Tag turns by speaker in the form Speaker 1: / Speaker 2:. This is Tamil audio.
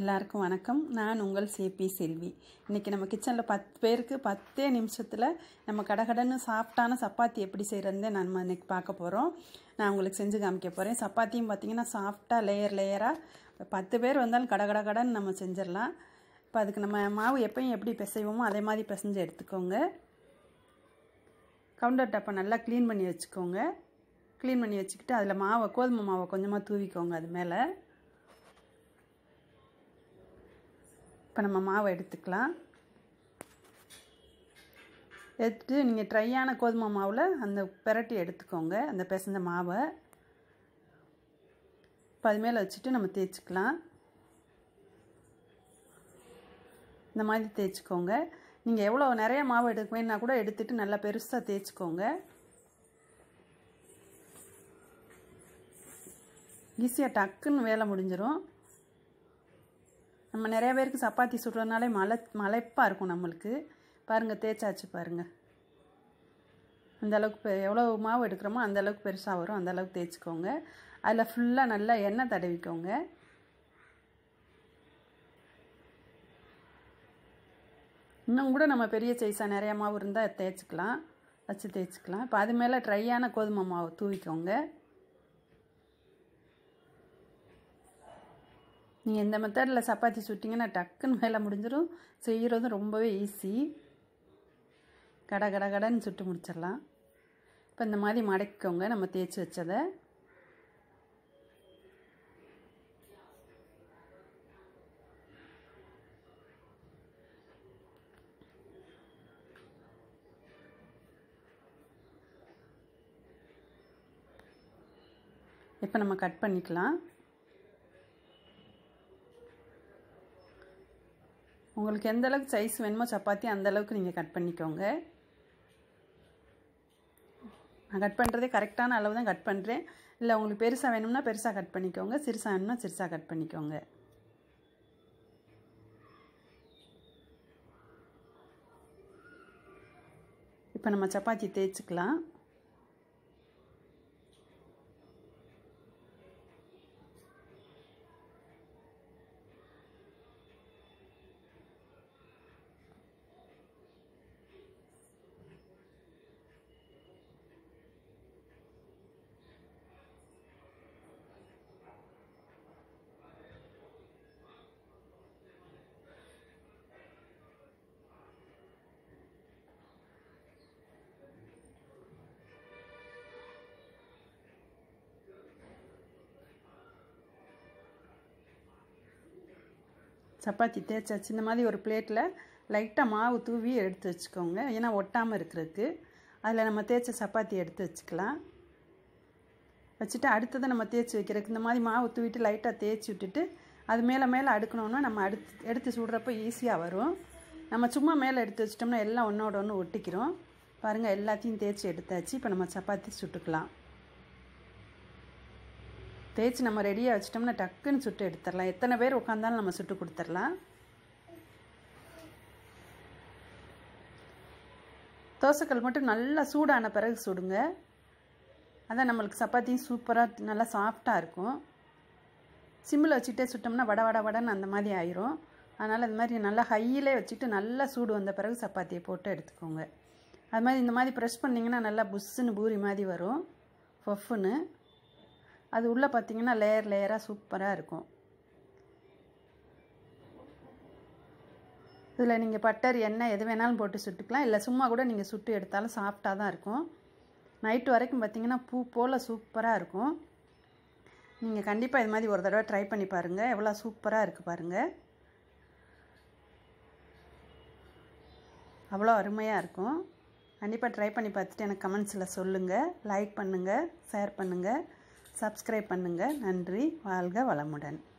Speaker 1: எல்லாருக்கும் வணக்கம் நான் உங்கள் சேபி செல்வி இன்றைக்கி நம்ம கிச்சனில் பத்து பேருக்கு பத்தே நிமிஷத்தில் நம்ம கடகடன்னு சாஃப்டான சப்பாத்தி எப்படி செய்கிறதுன்னு நம்ம இன்றைக்கி பார்க்க போகிறோம் நான் உங்களுக்கு செஞ்சு காமிக்க போகிறேன் சப்பாத்தியும் பார்த்தீங்கன்னா சாஃப்டாக லேயர் லேயராக பத்து பேர் வந்தாலும் கட கட கடன்னு நம்ம செஞ்சிடலாம் இப்போ அதுக்கு நம்ம மாவு எப்பயும் எப்படி பிசைவோமோ அதே மாதிரி பிசைஞ்சு எடுத்துக்கோங்க கவுண்டர் டாப்பை நல்லா க்ளீன் பண்ணி வச்சுக்கோங்க க்ளீன் பண்ணி வச்சுக்கிட்டு அதில் மாவை கோதுமை மாவை கொஞ்சமாக தூவிக்கோங்க அது மேலே இப்போ நம்ம மாவை எடுத்துக்கலாம் எடுத்துட்டு நீங்கள் ட்ரையான கோதுமை மாவில் அந்த பிரட்டி எடுத்துக்கோங்க அந்த பிசைஞ்ச மாவை இப்போ அது மேலே வச்சுட்டு நம்ம தேய்ச்சிக்கலாம் இந்த மாதிரி தேய்ச்சிக்கோங்க நீங்கள் எவ்வளோ நிறைய மாவு எடுக்க வேணா கூட எடுத்துகிட்டு நல்லா பெருசாக தேய்ச்சிக்கோங்க ஈஸியாக டக்குன்னு வேலை முடிஞ்சிடும் நம்ம நிறைய பேருக்கு சப்பாத்தி சுடுறதுனாலே மலை மலைப்பாக இருக்கும் நம்மளுக்கு பாருங்கள் தேய்ச்சாச்சு பாருங்கள் அந்த அளவுக்கு எவ்வளோ மாவு எடுக்கிறோமோ அந்த அளவுக்கு பெருசாக வரும் அந்த அளவுக்கு தேய்ச்சிக்கோங்க அதில் ஃபுல்லாக நல்லா எண்ணெய் தடவிக்கோங்க இன்னும் கூட நம்ம பெரிய சைஸாக நிறையா மாவு இருந்தால் தேய்ச்சிக்கலாம் வச்சு தேய்ச்சிக்கலாம் இப்போ அது மேலே ட்ரையான கோதுமை மாவு தூவிக்கோங்க நீங்கள் இந்த மெத்தடில் சப்பாத்தி சுட்டிங்கன்னா டக்குன்னு வேலை முடிஞ்சிடும் செய்கிறதும் ரொம்பவே ஈஸி கட கட கடன்னு சுட்டு முடிச்சிடலாம் இப்போ இந்த மாதிரி மடக்கிக்கோங்க நம்ம தேய்ச்சி வச்சதை இப்போ நம்ம கட் பண்ணிக்கலாம் உங்களுக்கு எந்த அளவுக்கு சைஸ் வேணுமோ சப்பாத்தி அந்த அளவுக்கு நீங்கள் கட் பண்ணிக்கோங்க நான் கட் பண்ணுறதே கரெக்டான அளவு தான் கட் பண்ணுறேன் இல்லை உங்களுக்கு பெருசாக வேணும்னா பெருசாக கட் பண்ணிக்கோங்க சிறுசாக வேணும்னா சிறுசாக கட் பண்ணிக்கோங்க இப்போ நம்ம சப்பாத்தி தேய்ச்சிக்கலாம் சப்பாத்தி தேய்ச்சாச்சு இந்த மாதிரி ஒரு பிளேட்டில் லைட்டாக மாவு தூவி எடுத்து வச்சுக்கோங்க ஏன்னா ஒட்டாமல் இருக்கிறதுக்கு அதில் நம்ம தேய்ச்ச சப்பாத்தி எடுத்து வச்சுக்கலாம் வச்சுட்டு அடுத்ததை நம்ம தேய்ச்சி வைக்கிறதுக்கு இந்த மாதிரி மாவு தூவிட்டு லைட்டாக தேய்ச்சி விட்டுட்டு அது மேலே மேலே அடுக்கணுன்னா நம்ம அடுத்து எடுத்து சுடுறப்போ ஈஸியாக வரும் நம்ம சும்மா மேலே எடுத்து வச்சிட்டோம்னா எல்லாம் ஒன்றோட ஒன்று ஒட்டிக்கிறோம் பாருங்கள் எல்லாத்தையும் தேய்ச்சி எடுத்தாச்சு இப்போ நம்ம சப்பாத்தி சுட்டுக்கலாம் தேய்ச்சி நம்ம ரெடியாக வச்சிட்டோம்னா டக்குன்னு சுட்டு எடுத்துடலாம் எத்தனை பேர் உட்காந்தாலும் நம்ம சுட்டு கொடுத்துடலாம் தோசைக்கல் மட்டும் நல்லா சூடான பிறகு சுடுங்க அதான் நம்மளுக்கு சப்பாத்தியும் சூப்பராக நல்லா சாஃப்டாக இருக்கும் சிம்மில் வச்சுட்டே சுட்டோம்னா வட வட வடன்னு அந்த மாதிரி ஆயிரும் அதனால் இந்த மாதிரி நல்லா ஹையிலே வச்சுட்டு நல்லா சூடு வந்த பிறகு சப்பாத்தியை போட்டு எடுத்துக்கோங்க அது மாதிரி இந்த மாதிரி ப்ரெஷ் பண்ணிங்கன்னா நல்லா புஷ்ஷுன்னு பூரி மாதிரி வரும் ஃபஃப்னு அது உள்ளே பார்த்தீங்கன்னா லேயர் லேயராக சூப்பராக இருக்கும் இதில் நீங்கள் பட்டர் எண்ணெய் எது வேணாலும் போட்டு சுட்டுக்கலாம் இல்லை சும்மா கூட நீங்கள் சுட்டு எடுத்தாலும் சாஃப்டாக தான் இருக்கும் நைட்டு வரைக்கும் பார்த்தீங்கன்னா பூ போல் சூப்பராக இருக்கும் நீங்கள் கண்டிப்பாக இது மாதிரி ஒரு தடவை ட்ரை பண்ணி பாருங்கள் எவ்வளோ சூப்பராக இருக்குது பாருங்கள் அவ்வளோ அருமையாக இருக்கும் கண்டிப்பாக ட்ரை பண்ணி பார்த்துட்டு எனக்கு கமெண்ட்ஸில் சொல்லுங்கள் லைக் பண்ணுங்கள் ஷேர் பண்ணுங்கள் சப்ஸ்கிரைப் பண்ணுங்கள் நன்றி வாழ்க வளமுடன்